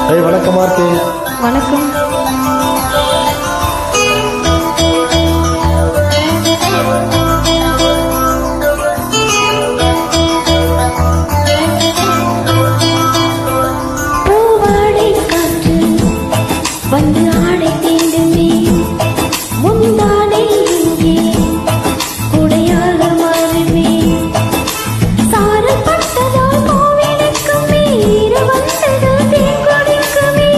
ஏய் வணக்கம் மார்த்தி வணக்கம் பூவாடை காற்று வந்து ஆடை தீண்டுமே முந்தானை இங்கே குடையாக மாறுமே சாரப்பட்டதால் கோவிலுக்குமே இரு வந்தது தேங்கொடிக்குமே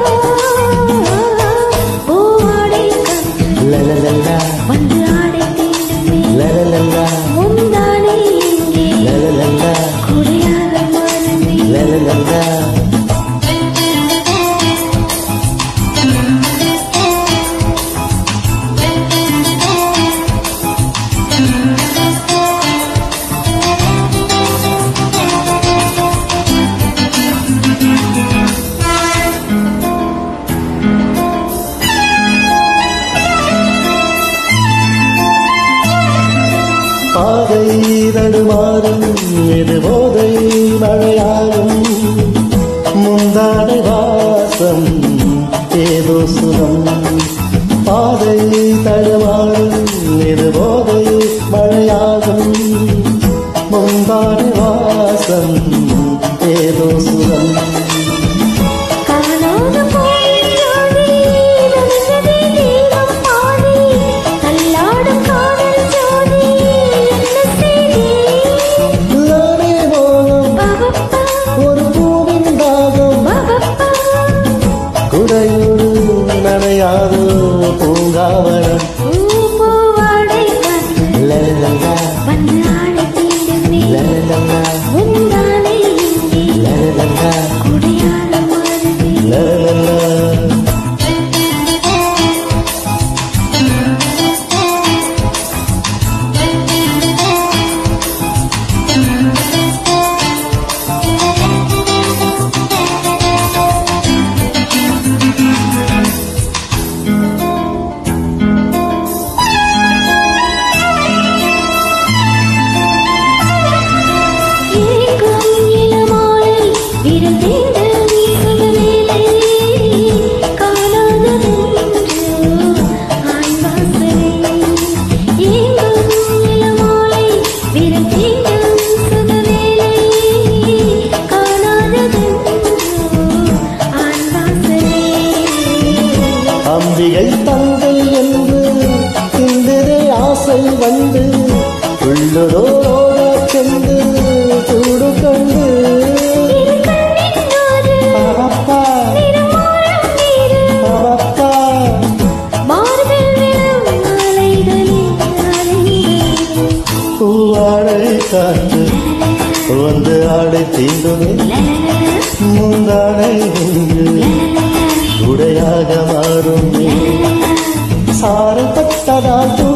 பூவாடை காற்று லலலலா, வந்து ஆடை தீண்டுமே லலலலா, முந்தானை இங்கே லலலலா, குடையாக மாறுமே லலலலா. பாதை தடுமாறும் இது போதை மழையாகும் முந்தானை வாசம் ஏதோ சுகம் பாதை தடுமாறும் இது போதை மழையாகும் முந்தானை வாசம் ஏதோ சுகம் காணாத போய் ஜோதி நனைந்ததே தெய்வம் பாதி தள்ளாடும் காதல் ஜோதி என்ன செய்தி நானே மோகம் பவப்பா ஒரு பூவின் தாகம் பவப்பா குடையோடு நனையாதோ பூங்காவனம் பூவாடை காற்று லலலலா, வந்து ஆடை தீண்டுமே லலலலா, முந்தானை இங்கே லலலலா, குடையாக மாறுமே லலலலா. ஏக்கம் இளமாலை விரல் தீண்டு வீசும் வேளை காணாததென்று ஆண் வாசனை ஏக்கம் இளமாலை விரல் தீண்டு வீசும் வேளை காணாததென்று ஆண் வாசனை அம்பிகை தங்கை என்று இந்திரே ஆசை வந்து உள்ளதோட சென்று கூடு கண்டு இரு கண்ணினோடு அவப்பா நிறமாறும் நீரு அவப்பா மார்பில் விழும் மாலைகளில் அலைந்து பூவாடை காற்று வந்து ஆடை தீண்டுமே முந்தாடை இங்கு உடையாக மாறும் சாறுபட்டதால்